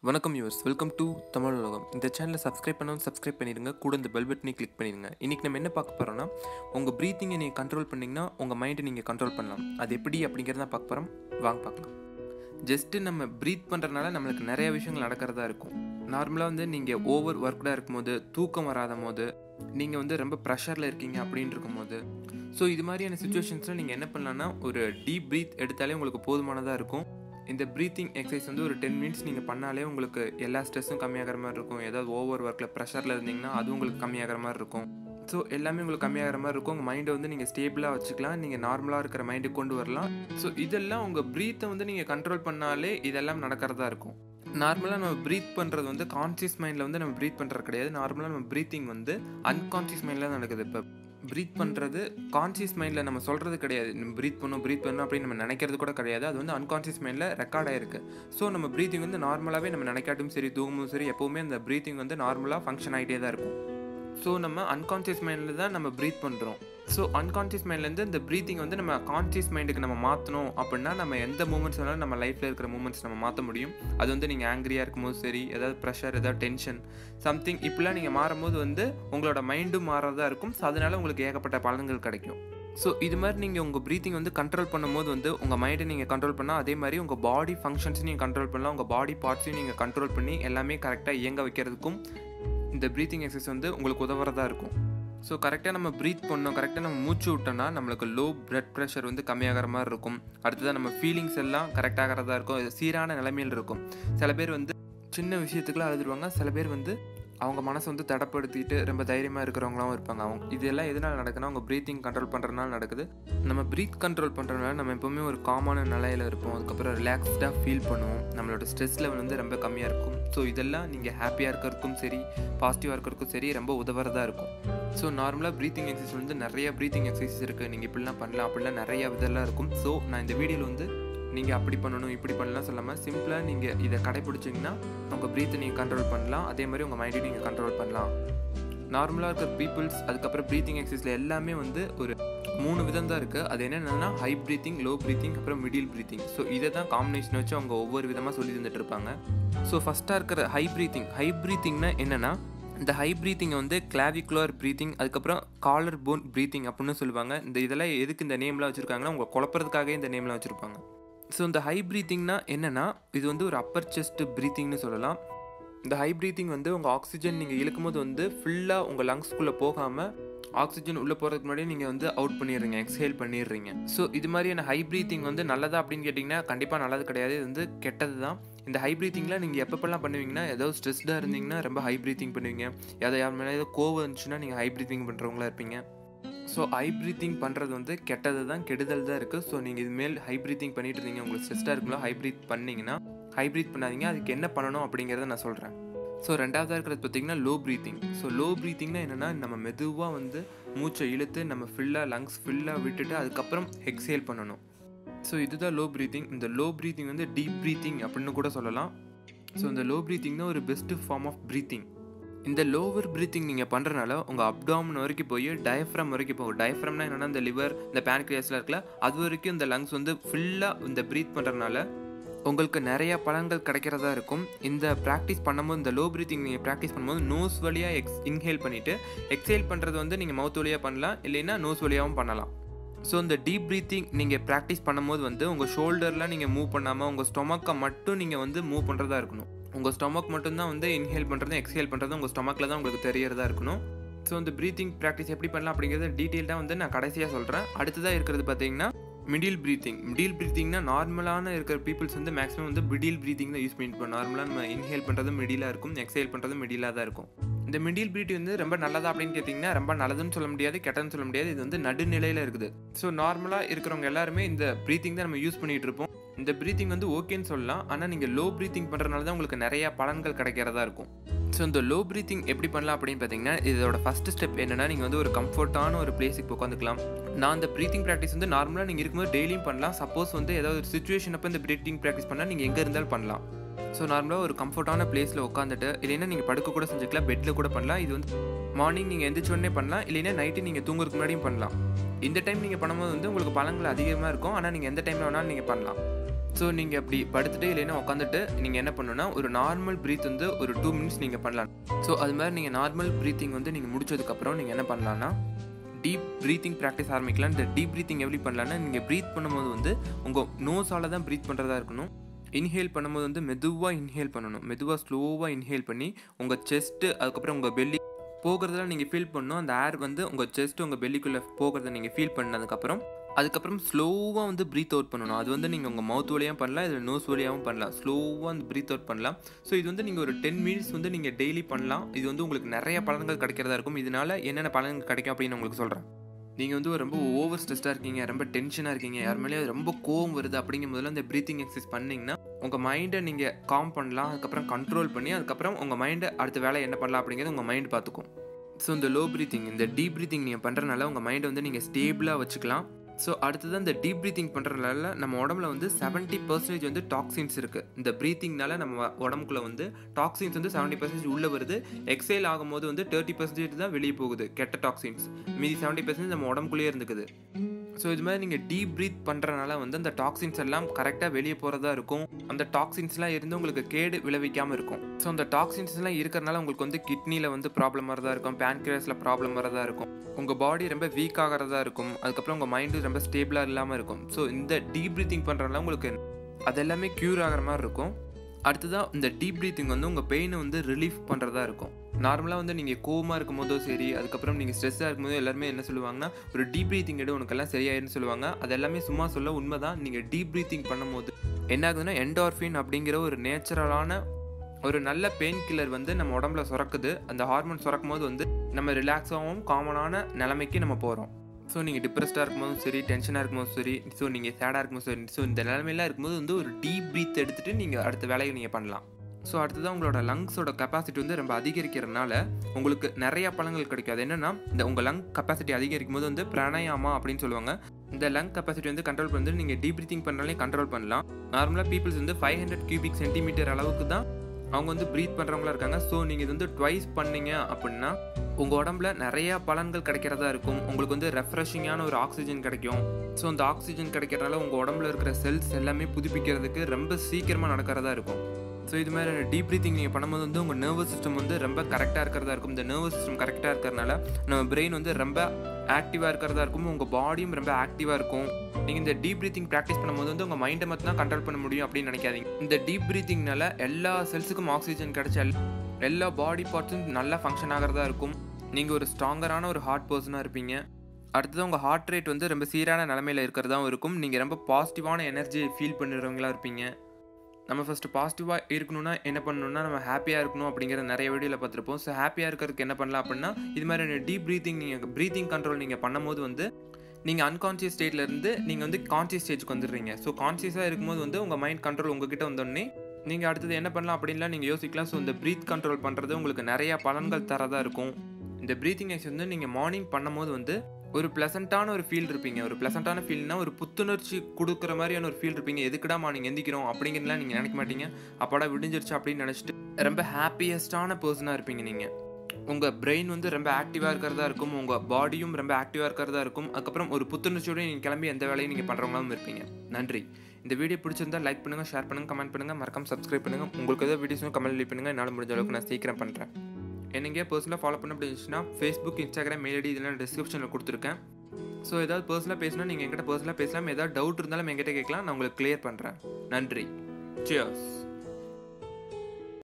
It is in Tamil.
வணக்கம் யூவர்ஸ் வெல்கம் டு தமிழ் உலகம் இந்த சேனலை சப்ஸ்கிரைப் பண்ணாலும் சப்ஸ்கிரைப் பண்ணிடுங்க கூட இந்த பெல் பட்டனை கிளிக் பண்ணிடுங்க இன்றைக்கி நம்ம என்ன பார்க்க போகிறோம்னா உங்கள் ப்ரீத்திங்கை நீங்கள் கண்ட்ரோல் பண்ணிங்கன்னா உங்கள் மைண்டை நீங்கள் கண்ட்ரோல் பண்ணலாம் அது எப்படி அப்படிங்கிறத பார்க்க போகிறோம் வாங்க பார்க்கலாம் ஜஸ்ட்டு நம்ம ப்ரீத் பண்ணுறதுனால நம்மளுக்கு நிறைய விஷயங்கள் நடக்கிறதா இருக்கும் நார்மலாக வந்து நீங்கள் ஓவர் ஒர்க்டாக இருக்கும்போது தூக்கம் வராத போது நீங்கள் வந்து ரொம்ப ப்ரெஷரில் இருக்கீங்க அப்படின்னு இருக்கும்போது ஸோ இது மாதிரியான சுச்சுவேஷன்ஸில் நீங்கள் என்ன பண்ணலான்னா ஒரு டீப் ப்ரீத் எடுத்தாலே உங்களுக்கு போதுமானதாக இருக்கும் இந்த ப்ரீத்திங் எக்ஸசைஸ் வந்து ஒரு டென் மினிட்ஸ் நீங்கள் பண்ணாலே உங்களுக்கு எல்லா ஸ்ட்ரெஸ்ஸும் கம்மியாகிற மாதிரி இருக்கும் ஏதாவது ஓவர் ஒர்க்கில் ப்ரெஷரில் இருந்தீங்கன்னா அது உங்களுக்கு கம்மியாகிற மாதிரி இருக்கும் ஸோ எல்லாமே உங்களுக்கு கம்மியாகிற மாதிரி இருக்கும் உங்கள் மைண்டை வந்து நீங்கள் ஸ்டேபிளாக வச்சுக்கலாம் நீங்கள் நார்மலாக இருக்கிற மைண்டுக்கு கொண்டு வரலாம் ஸோ இதெல்லாம் உங்கள் ப்ரீத்தை வந்து நீங்கள் கண்ட்ரோல் பண்ணாலே இதெல்லாம் நடக்கிறதா இருக்கும் நார்மலாக நம்ம ப்ரீத் பண்ணுறது வந்து கான்சியஸ் மைண்டில் வந்து நம்ம ப்ரீத் பண்ணுறது கிடையாது நார்மலாக நம்ம ப்ரீத்திங் வந்து அன்கான்சியஸ் மைண்டில் தான் நடக்குது இப்போ ப்ரீத் பண்ணுறது கான்சியஸ் மைண்டில் நம்ம சொல்கிறது கிடையாது நம்ம ப்ரீத் பண்ணும் ப்ரீத் பண்ணணும் அப்படின்னு நம்ம நினைக்கிறது கூட கிடையாது அது வந்து அன்கான்சியஸ் மைண்டில் ரெக்கார்ட் ஆயிருக்கு ஸோ நம்ம ப்ரீத்திங் வந்து நார்மலாகவே நம்ம நினைக்காட்டும் சரி தூங்கும்போது சரி எப்போவுமே அந்த ப்ரீத்திங் வந்து நார்மலாக ஃபங்க்ஷன் ஆகிட்டே தான் இருக்கும் ஸோ நம்ம அன்கான்சியஸ் மைண்டில் தான் நம்ம ப்ரீத் பண்ணுறோம் ஸோ அன்கான்சியஸ் மைண்ட்லேருந்து இந்த ப்ரீத்திங் வந்து நம்ம கான்சியஸ் மைண்டுக்கு நம்ம மாற்றணும் அப்படின்னா நம்ம எந்த மூமெண்ட்ஸ் வேணாலும் நம்ம லைஃப்பில் இருக்கிற மூமெண்ட்ஸ் நம்ம மாற்ற முடியும் அது வந்து நீங்கள் ஆங்க்ரியாக இருக்கும்போது சரி ஏதாவது ப்ரெஷர் ஏதாவது டென்ஷன் சம்திங் இப்படிலாம் நீங்கள் மாறும்போது வந்து உங்களோட மைண்டும் மாறதா இருக்கும் ஸோ அதனால் உங்களுக்கு ஏகப்பட்ட பலன்கள் கிடைக்கும் ஸோ இது மாதிரி நீங்கள் உங்கள் ப்ரீத்திங் வந்து கண்ட்ரோல் பண்ணும்போது வந்து உங்கள் மைண்டை நீங்கள் கண்ட்ரோல் பண்ணால் அதே மாதிரி உங்கள் பாடி ஃபங்க்ஷன்ஸையும் நீங்கள் கண்ட்ரோல் பண்ணலாம் உங்கள் பாடி பார்ட்ஸையும் நீங்கள் கண்ட்ரோல் பண்ணி எல்லாமே கரெக்டாக இயங்க வைக்கிறதுக்கும் இந்த ப்ரீத்திங் எக்ஸசைஸ் வந்து உங்களுக்கு உதவுறதா இருக்கும் ஸோ கரெக்டாக நம்ம ப்ரீத் பண்ணோம் கரெக்டாக நம்ம மூச்சு விட்டோம்னா நம்மளுக்கு லோ பிளட் ப்ரெஷர் வந்து கம்மியாகிற மாதிரி இருக்கும் அடுத்ததாக நம்ம ஃபீலிங்ஸ் எல்லாம் கரெக்டாகிறதா இருக்கும் இது சீரான நிலைமையில் இருக்கும் சில பேர் வந்து சின்ன விஷயத்துக்குலாம் அழுதுருவாங்க சில பேர் வந்து அவங்க மனசை வந்து தடப்படுத்திட்டு ரொம்ப தைரியமாக இருக்கிறவங்களாவும் இருப்பாங்க அவங்க இதெல்லாம் எதனால் நடக்குதுன்னா அவங்க ப்ரீத்திங் கண்ட்ரோல் பண்ணுறதுனால நடக்குது நம்ம ப்ரீத் கண்ட்ரோல் பண்ணுறதுனால நம்ம எப்போவுமே ஒரு காமான நிலையில் இருப்போம் அதுக்கப்புறம் ரிலாக்ஸ்டாக ஃபீல் பண்ணுவோம் நம்மளோட ஸ்ட்ரெஸ் லெவல் வந்து ரொம்ப கம்மியாக இருக்கும் ஸோ இதெல்லாம் நீங்கள் ஹாப்பியாக இருக்கிறதுக்கும் சரி பாசிட்டிவாக இருக்கிறதுக்கும் சரி ரொம்ப உதவுறதா இருக்கும் ஸோ நார்மலாக ப்ரீத்திங் எக்ஸசைஸ் வந்து நிறைய ப்ரீத்திங் எக்ஸசைஸ் இருக்குது நீங்கள் இப்படிலாம் பண்ணலாம் அப்படிலாம் நிறைய இதெல்லாம் இருக்கும் ஸோ நான் இந்த வீடியோவில் வந்து நீங்கள் அப்படி பண்ணணும் இப்படி பண்ணலாம் சொல்லாமல் சிம்பிளாக நீங்கள் இதை கடைப்பிடிச்சிங்கன்னா உங்கள் ப்ரீத்தை நீங்கள் கண்ட்ரோல் பண்ணலாம் அதே மாதிரி உங்கள் மைண்டையும் நீங்கள் கண்ட்ரோல் பண்ணலாம் நார்மலாக இருக்கிற பீப்புள்ஸ் அதுக்கப்புறம் ப்ரீத்திங் எக்ஸசைஸில் எல்லாமே வந்து ஒரு மூணு விதம் தான் இருக்குது அது என்னென்னா ஹை ப்ரீத்திங் லோ ப்ரீத்திங் அப்புறம் மிடில் ப்ரீத்திங் ஸோ இதை தான் காம்பினேஷன் வச்சு அவங்க ஒவ்வொரு விதமாக சொல்லி தந்துட்டு இருப்பாங்க ஸோ ஃபஸ்ட்டாக இருக்கிற ஹை ப்ரீத்திங் ஹை ப்ரீத்திங்னா என்னென்னா இந்த ஹை ப்ரீத்திங்கை வந்து கிளாவிகுலர் ப்ரீத்திங் அதுக்கப்புறம் காலர் போன் ப்ரீத்திங் அப்படின்னு சொல்லுவாங்க இந்த இதெல்லாம் எதுக்கு இந்த நேம்லாம் வச்சுருக்காங்கன்னா உங்களை குழப்பறதுக்காகவே இந்த நேம்லாம் வச்சுருப்பாங்க ஸோ இந்த ஹை ப்ரீத்திங்னா என்னென்னா இது வந்து ஒரு அப்பர் செஸ்ட் ப்ரீத்திங்னு சொல்லலாம் இந்த ஹை ப்ரீத்திங் வந்து உங்கள் ஆக்சிஜன் நீங்கள் இழுக்கும்போது வந்து ஃபுல்லாக உங்கள் லங்ஸ்குள்ளே போகாமல் ஆக்சிஜன் உள்ளே போகிறதுக்கு முன்னாடி நீங்கள் வந்து அவுட் பண்ணிடுறீங்க எக்ஸ்ஹேல் பண்ணிடுறீங்க ஸோ இது மாதிரியான ஹை ப்ரீத்திங் வந்து நல்லதா அப்படின்னு கேட்டிங்கன்னா கண்டிப்பாக நல்லது கிடையாது இது வந்து கெட்டது தான் இந்த ஹை ப்ரீத்திங்கில் நீங்கள் எப்பப்பெல்லாம் பண்ணுவீங்கன்னா ஏதாவது ஸ்ட்ரெஸ்டாக இருந்தீங்கன்னா ரொம்ப ஹை ப்ரீத்திங் பண்ணுவீங்க ஏதாவது யார் மேலே ஏதோ கோவம் இருந்துச்சுன்னா நீங்கள் ஹை ப்ரீத்திங் பண்ணுறவங்களா இருப்பீங்க ஸோ ஹை ப்ரீத்திங் பண்ணுறது வந்து கெட்டது தான் கெடுதல் தான் இருக்குது ஸோ நீங்கள் இதுமேல் ஹை ப்ரீத்திங் பண்ணிட்டு இருந்தீங்க உங்களுக்கு ஸ்ட்ரெஸ்டாக இருக்கும்போது ஹை ப்ரீத் பண்ணிங்கன்னா ஹை ப்ரீத் பண்ணாதீங்க அதுக்கு என்ன பண்ணணும் அப்படிங்கிறத நான் சொல்கிறேன் ஸோ ரெண்டாவதாக இருக்கிறது பார்த்திங்கன்னா லோ ப்ரீத்திங் ஸோ லோ ப்ரீத்திங்னா என்னென்னா நம்ம மெதுவாக வந்து மூச்சை இழுத்து நம்ம ஃபுல்லாக லங்ஸ் ஃபுல்லாக விட்டுட்டு அதுக்கப்புறம் எக்ஸேல் பண்ணணும் ஸோ இதுதான் லோ ப்ரீத்திங் இந்த லோ ப்ரீத்திங் வந்து டீப் ப்ரீத்திங் அப்படின்னு கூட சொல்லலாம் ஸோ இந்த லோ ப்ரீத்திங் தான் ஒரு பெஸ்ட்டு ஃபார்ம் ஆஃப் ப்ரீத்திங் இந்த லோவர் ப்ரீத்திங் நீங்கள் பண்ணுறனால உங்கள் அப்டாமன் வரைக்கும் போய் டயஃப்ரம் வரைக்கும் போகும் டயஃப்ரம்னா என்னென்னா இந்த லிவர் இந்த பேன்க்ரியாஸில் இருக்கல அது வரைக்கும் இந்த லங்ஸ் வந்து ஃபுல்லாக இந்த ப்ரீத் பண்ணுறதுனால உங்களுக்கு நிறைய பலன்கள் கிடைக்கிறதா இருக்கும் இந்த ப்ராக்டிஸ் பண்ணும்போது இந்த லோ ப்ரீத்திங் நீங்கள் ப்ராக்டிஸ் பண்ணும்போது நோஸ் வழியாக எக்ஸ் இன்ஹேல் பண்ணிவிட்டு எக்ஸேல் பண்ணுறது வந்து நீங்கள் மவுத் வழியாக பண்ணலாம் இல்லைன்னா நோஸ் வழியாகவும் பண்ணலாம் ஸோ இந்த டீப் ப்ரீத்திங் நீங்கள் ப்ராக்டிஸ் பண்ணும்போது வந்து உங்கள் ஷோல்டர்லாம் நீங்கள் மூவ் பண்ணாமல் உங்கள் ஸ்டொமக்கை மட்டும் நீங்கள் வந்து மூவ் பண்ணுறதா இருக்கணும் உங்கள் ஸ்டொமக் மட்டும்தான் வந்து இன்ஹேல் பண்ணுறது எக்ஸ்ஹேல் பண்ணுறது உங்கள் ஸ்டொமக்கில் தான் உங்களுக்கு தெரியறதா இருக்கணும் ஸோ இந்த ப்ரீத்திங் ப்ராக்டிஸ் எப்படி பண்ணலாம் அப்படிங்கிறத டீட்டெயில்டாக வந்து நான் கடைசியாக சொல்கிறேன் அடுத்ததாக இருக்கிறது பார்த்தீங்கன்னா மிடில் ப்ரீத்திங் மிடில் ப்ரீத்திங்னா நார்மலான இருக்கிற பீப்புள்ஸ் வந்து மேக்ஸிமம் வந்து மிடில் ப்ரீத்திங் தான் யூஸ் பண்ணிட்டு போகும் நார்மலாக நம்ம இன்ஹேல் பண்ணுறது மிடிலாக இருக்கும் எக்ஸேல் பண்ணுறது மிடிலாக தான் இருக்கும் இந்த மிடில் ப்ரீத்திங் வந்து ரொம்ப நல்லதா அப்படின்னு கேட்டிங்கன்னா ரொம்ப நல்லதுன்னு சொல்ல முடியாது கெட்டதுன்னு சொல்ல முடியாது இது வந்து நடுநிலையில் இருக்குது ஸோ நார்மலாக இருக்கிறவங்க எல்லாருமே இந்த ப்ரீத்திங் தான் நம்ம யூஸ் பண்ணிகிட்டு இருப்போம் இந்த ப்ரீத்திங் வந்து ஓகேன்னு சொல்லலாம் ஆனால் நீங்கள் லோ ப்ரீத்திங் பண்ணுறதுனால தான் உங்களுக்கு நிறையா பலன்கள் கிடைக்கிறதா இருக்கும் ஸோ இந்த லோ ப்ரீத்திங் எப்படி பண்ணலாம் அப்படின்னு பார்த்தீங்கன்னா இதோட ஃபஸ்ட் ஸ்டெப் என்னென்னா நீங்கள் வந்து ஒரு கம்ஃபர்ட்டான ஒரு பிளேஸுக்கு உட்காந்துக்கலாம் நான் அந்த ப்ரீத்திங் ப்ராக்டிஸ் வந்து நார்மலாக நீங்கள் இருக்கும்போது டெய்லியும் பண்ணலாம் சப்போஸ் வந்து ஏதாவது ஒரு சுச்சுவேஷன் அப்போ இந்த ப்ரீத்திங் ப்ராக்டிஸ் பண்ணால் நீங்கள் எங்கே இருந்தாலும் பண்ணலாம் ஸோ நார்மலாக ஒரு கம்ஃபர்ட்டான பிளேஸில் உட்காந்துட்டு இல்லைன்னா நீங்கள் படுக்க கூட செஞ்சுக்கலாம் பெட்டில் கூட பண்ணலாம் இது வந்து மார்னிங் நீங்கள் எந்திரிச்ச உடனே பண்ணலாம் இல்லைன்னா நைட்டு நீங்கள் தூங்குறதுக்கு முன்னாடியும் பண்ணலாம் இந்த டைம் நீங்கள் பண்ணும்போது வந்து உங்களுக்கு பலன்கள் அதிகமாக இருக்கும் ஆனால் நீங்கள் எந்த டைமில் வேணாலும் நீங்கள் பண்ணலாம் ஸோ நீங்கள் அப்படி படுத்துட்டு இல்லைன்னா உட்காந்துட்டு நீங்கள் என்ன பண்ணணும்னா ஒரு நார்மல் ப்ரீத் வந்து ஒரு டூ மினிட்ஸ் நீங்கள் பண்ணலாம் ஸோ அது மாதிரி நீங்கள் நார்மல் ப்ரீத்திங் வந்து நீங்கள் முடிச்சதுக்கப்புறம் நீங்கள் என்ன பண்ணலான்னா டீப் ப்ரீத்திங் ப்ராக்டிஸ் ஆரம்பிக்கலாம் இந்த டீப் ப்ரீத்திங் எப்படி பண்ணலான்னா நீங்கள் ப்ரீத் பண்ணும்போது வந்து உங்கள் நோஸால் தான் ப்ரீத் பண்ணுறதா இருக்கணும் இன்ஹேல் பண்ணும்போது வந்து மெதுவாக இன்ஹேல் பண்ணணும் மெதுவாக ஸ்லோவாக இன்ஹேல் பண்ணி உங்கள் செஸ்ட்டு அதுக்கப்புறம் உங்கள் பெல்லி போகிறதெல்லாம் நீங்கள் ஃபீல் பண்ணணும் அந்த ஏர் வந்து உங்கள் செஸ்ட் உங்கள் பெல்லிக்குள்ளே போகிறத நீங்கள் ஃபீல் பண்ணதுக்கப்புறம் அதுக்கப்புறம் ஸ்லோவாக வந்து ப்ரீத் அவுட் பண்ணணும் அது வந்து நீங்கள் உங்கள் மவுத் வழியாகவும் பண்ணலாம் இதில் நோஸ் வழியாகவும் பண்ணலாம் ஸ்லோவாக வந்து ப்ரீத் அவுட் பண்ணலாம் ஸோ இது வந்து நீங்கள் ஒரு டென் மினிட்ஸ் வந்து நீங்கள் டெய்லி பண்ணலாம் இது வந்து உங்களுக்கு நிறைய பலன்கள் கிடைக்கிறதா இருக்கும் இதனால என்னென்ன பலன்கள் கிடைக்கும் அப்படின்னு உங்களுக்கு சொல்கிறேன் நீங்கள் வந்து ரொம்ப ஓவர் ஸ்ட்ரெஸ்டாக இருக்கீங்க ரொம்ப டென்ஷனாக இருக்கீங்க யார் மேலேயும் ரொம்ப கோவம் வருது அப்படிங்கும் போதில் இந்த ப்ரீத்திங் எக்ஸசைஸ் பண்ணிங்கன்னா உங்கள் மைண்டை நீங்கள் காம் பண்ணலாம் அதுக்கப்புறம் கண்ட்ரோல் பண்ணி அதுக்கப்புறம் உங்கள் மைண்டை அடுத்த வேலை என்ன பண்ணலாம் அப்படிங்கிறது உங்கள் மைண்ட் பார்த்துக்கும் ஸோ இந்த லோ ப்ரீத்திங் இந்த டீப் ப்ரீத்திங் நீங்கள் பண்ணுறனால உங்கள் மைண்டை வந்து நீங்கள் ஸ்டேபிளாக வச்சுக்கலாம் ஸோ அடுத்தது இந்த டீப் ப்ரீத்திங் பண்ணுறதுனால நம்ம உடம்புல வந்து செவன்ட்டி பர்சன்டேஜ் வந்து டாக்ஸின்ஸ் இருக்குது இந்த ப்ரீத்திங்னால நம்ம உடம்புக்குள்ள வந்து டாக்ஸின்ஸ் வந்து செவன்ட்டி பர்சன்டேஜ் உள்ளே வருது எக்ஸைல் ஆகும்போது வந்து தேர்ட்டி பர்சன்டேஜ் தான் வெளியே போகுது கெட்ட டாக்ஸின்ஸ் மீதி செவன்ட்டி பர்சன்டேஜ் நம்ம உடம்புக்குள்ளேயே இருந்துக்குது ஸோ இது மாதிரி நீங்கள் டீப் ப்ரீத் பண்ணுறனால வந்து அந்த டாக்ஸின்ஸ் எல்லாம் கரெக்டாக வெளியே போகிறதா இருக்கும் அந்த டாக்ஸின்ஸ்லாம் இருந்து உங்களுக்கு கேடு விளைவிக்காமல் இருக்கும் ஸோ அந்த டாக்ஸின்ஸ்லாம் இருக்கிறனால உங்களுக்கு வந்து கிட்னியில் வந்து ப்ராப்ளம் வரதா இருக்கும் பேன்கிரஸில் ப்ராப்ளம் வரதா இருக்கும் உங்கள் பாடி ரொம்ப வீக் ஆகிறதா இருக்கும் அதுக்கப்புறம் உங்கள் மைண்டு ரொம்ப ஸ்டேபிளாக இல்லாமல் இருக்கும் ஸோ இந்த டீப் ப்ரீத்திங் பண்ணுறதுனால உங்களுக்கு அது எல்லாமே க்யூர் ஆகிற மாதிரி இருக்கும் அடுத்ததாக இந்த டீப் ப்ரீத்திங் வந்து உங்கள் பெயினை வந்து ரிலீஃப் பண்ணுறதா இருக்கும் நார்மலாக வந்து நீங்கள் கோவமாக இருக்கும் போதோ சரி அதுக்கப்புறம் நீங்கள் ஸ்ட்ரெஸ்ஸாக இருக்கும்போது எல்லாருமே என்ன சொல்லுவாங்கன்னா ஒரு டீப் ப்ரீத்திங் எடு உனக்கெல்லாம் சரியாயிருன்னு சொல்லுவாங்க அது எல்லாமே சும்மா சொல்ல உண்மை தான் நீங்கள் டீப் ப்ரீத்திங் பண்ணும்போது என்ன ஆகுதுன்னா என்டார்ஃபின் அப்படிங்கிற ஒரு நேச்சுரலான ஒரு நல்ல பெயின் கில்லர் வந்து நம்ம உடம்புல சுரக்குது அந்த ஹார்மோன் சுரக்கும் போது வந்து நம்ம ரிலாக்ஸாகவும் காமனான நிலைமைக்கு நம்ம போகிறோம் ஸோ நீங்கள் டிப்ரெஸ்டாக இருக்கும்போதும் சரி டென்ஷனாக இருக்கும்போதும் சரி ஸோ நீங்கள் சேடாக இருக்கும்போது சரி ஸோ இந்த நிலைமையெல்லாம் இருக்கும்போது வந்து ஒரு டீப் ப்ரீத் எடுத்துகிட்டு நீங்கள் அடுத்த வேலையை நீங்கள் பண்ணலாம் ஸோ அடுத்ததான் உங்களோட லங்ஸோட கெப்பாசிட்டி வந்து ரொம்ப அதிகரிக்கிறதுனால உங்களுக்கு நிறைய பலன்கள் கிடைக்கும் அது என்னென்னா இந்த உங்கள் லங் கெப்பாசிட்டி அதிகரிக்கும் போது வந்து பிராணாயாமா அப்படின்னு சொல்லுவாங்க இந்த லங் கெப்பாசிட்டி வந்து கண்ட்ரோல் பண்ணி நீங்கள் டீப் ப்ரீத்திங் பண்ணாலே கண்ட்ரோல் பண்ணலாம் நார்மலாக பீப்புள்ஸ் வந்து ஃபைவ் ஹண்ட்ரட் கியூபிக் சென்டிமீட்டர் அளவுக்கு தான் அவங்க வந்து ப்ரீத் பண்ணுறவங்களா இருக்காங்க ஸோ நீங்கள் இது வந்து ட்வைஸ் பண்ணீங்க அப்படின்னா உங்கள் உடம்புல நிறைய பலன்கள் கிடைக்கிறதா இருக்கும் உங்களுக்கு வந்து ரெஃப்ரெஷிங்கான ஒரு ஆக்சிஜன் கிடைக்கும் ஸோ அந்த ஆக்சிஜன் கிடைக்கிறனால உங்கள் உடம்புல இருக்கிற செல்ஸ் எல்லாமே புதுப்பிக்கிறதுக்கு ரொம்ப சீக்கிரமாக நடக்கிறதா இருக்கும் ஸோ இது மாதிரி டீப் ப்ரீத்திங் நீங்கள் பண்ணும்போது வந்து உங்கள் நர்வஸ் சிஸ்டம் வந்து ரொம்ப கரெக்டாக இருக்கிறதா இருக்கும் இந்த நர்வஸ் சிஸ்டம் கரெக்டாக இருக்கிறனால நம்ம பிரெயின் வந்து ரொம்ப ஆக்டிவாக இருக்கிறதா இருக்கும் உங்கள் பாடியும் ரொம்ப ஆக்டிவாக இருக்கும் நீங்கள் இந்த டீப் ப்ரீத்திங் ப்ராக்டிஸ் பண்ணும்போது வந்து உங்கள் மைண்டை மட்டும் தான் கண்ட்ரோல் பண்ண முடியும் அப்படின்னு நினைக்காதீங்க இந்த டீப் ப்ரீத்திங்னால எல்லா செல்ஸுக்கும் ஆக்சிஜன் கிடைச்ச எல்லா பாடி பார்ட்ஸும் நல்லா ஃபங்க்ஷன் ஆகிறதா இருக்கும் நீங்கள் ஒரு ஸ்ட்ராங்கரான ஒரு ஹார்ட் பர்சனாக இருப்பீங்க அடுத்தது உங்கள் ஹார்ட் ரேட் வந்து ரொம்ப சீரான நிலமையில் இருக்கிறதாவும் இருக்கும் நீங்கள் ரொம்ப பாசிட்டிவான எனர்ஜியை ஃபீல் பண்ணுறவங்களா இருப்பீங்க நம்ம ஃபஸ்ட்டு பாசிட்டிவாக இருக்கணும்னா என்ன பண்ணணும்னா நம்ம ஹாப்பியாக இருக்கணும் அப்படிங்கிற நிறைய வீடியோவில் பார்த்துருப்போம் ஸோ ஹாப்பியாக இருக்கிறதுக்கு என்ன பண்ணலாம் அப்படின்னா இது மாதிரி டீப் ப்ரீத்திங் நீங்கள் ப்ரீத்திங் கண்ட்ரோல் நீங்கள் பண்ணும்போது வந்து நீங்கள் அன்கான்சியஸ் ஸ்டேட்லேருந்து நீங்கள் வந்து கான்சியஸ் ஸ்டேஜ்க்கு வந்துடுறீங்க ஸோ கான்சியஸாக இருக்கும்போது வந்து உங்கள் மைண்ட் கண்ட்ரோல் உங்ககிட்ட வந்தோடனே நீங்கள் அடுத்தது என்ன பண்ணலாம் அப்படின்லாம் நீங்கள் யோசிக்கலாம் ஸோ இந்த ப்ரீத் கண்ட்ரோல் பண்ணுறது உங்களுக்கு நிறையா பலன்கள் தரதாக இருக்கும் இந்த ப்ரீத்திங் எக்ஸஸ் வந்து நீங்கள் மார்னிங் பண்ணும்போது வந்து ஒரு ப்ளசண்ட்டான ஒரு ஃபீல் இருப்பீங்க ஒரு ப்ளசண்ட்டான ஃபீல்னா ஒரு புத்துணர்ச்சி கொடுக்குற மாதிரியான ஒரு ஃபீல் இருப்பீங்க எதுக்குடா மார்னிங் எந்திக்கிறோம் அப்படிங்கிறதுலாம் நீங்கள் நினைக்க மாட்டீங்க அப்பாடா விடிஞ்சிருச்சு அப்படின்னு நினச்சிட்டு ரொம்ப ஹாப்பியஸ்டான பர்சனாக இருப்பீங்க நீங்கள் உங்கள் பிரெயின் வந்து ரொம்ப ஆக்டிவாக இருக்கிறதா இருக்கும் உங்கள் பாடியும் ரொம்ப ஆக்டிவாக இருக்கிறதா இருக்கும் அதுக்கப்புறம் ஒரு புத்துணர்ச்சியோடு நீங்கள் கிளம்பி எந்த வேலையும் நீங்கள் பண்ணுறவங்களாவும் இருப்பீங்க நன்றி இந்த வீடியோ பிடிச்சிருந்தா லைக் பண்ணுங்கள் ஷேர் பண்ணுங்கள் கமெண்ட் பண்ணுங்கள் மறக்காம சப்ஸ்கிரைப் பண்ணுங்கள் உங்களுக்கு எதாவது வீடியோஸும் கமெண்ட் லீவ் பண்ணுங்கள் என்னால் முடிஞ்ச அளவுக்கு நான் சீக்கிரம் பண்ணுறேன் என்னைக்கே பர்சனலாக ஃபாலோ பண்ண அப்படின்னா ஃபேஸ்புக் இன்ஸ்டாகிராம் மெயில் ஐடி இதெல்லாம் டிஸ்கிரிப்ஷனில் கொடுத்துருக்கேன் ஸோ ஏதாவது பர்சனலாக பேசினா நீங்கள் என்கிட்ட பர்சனலாக பேசலாம் ஏதாவது டவுட் இருந்தாலும் என்கிட்ட கேட்கலாம் நான் உங்களுக்கு கிளியர் பண்ணுறேன் நன்றி சியர்ஸ்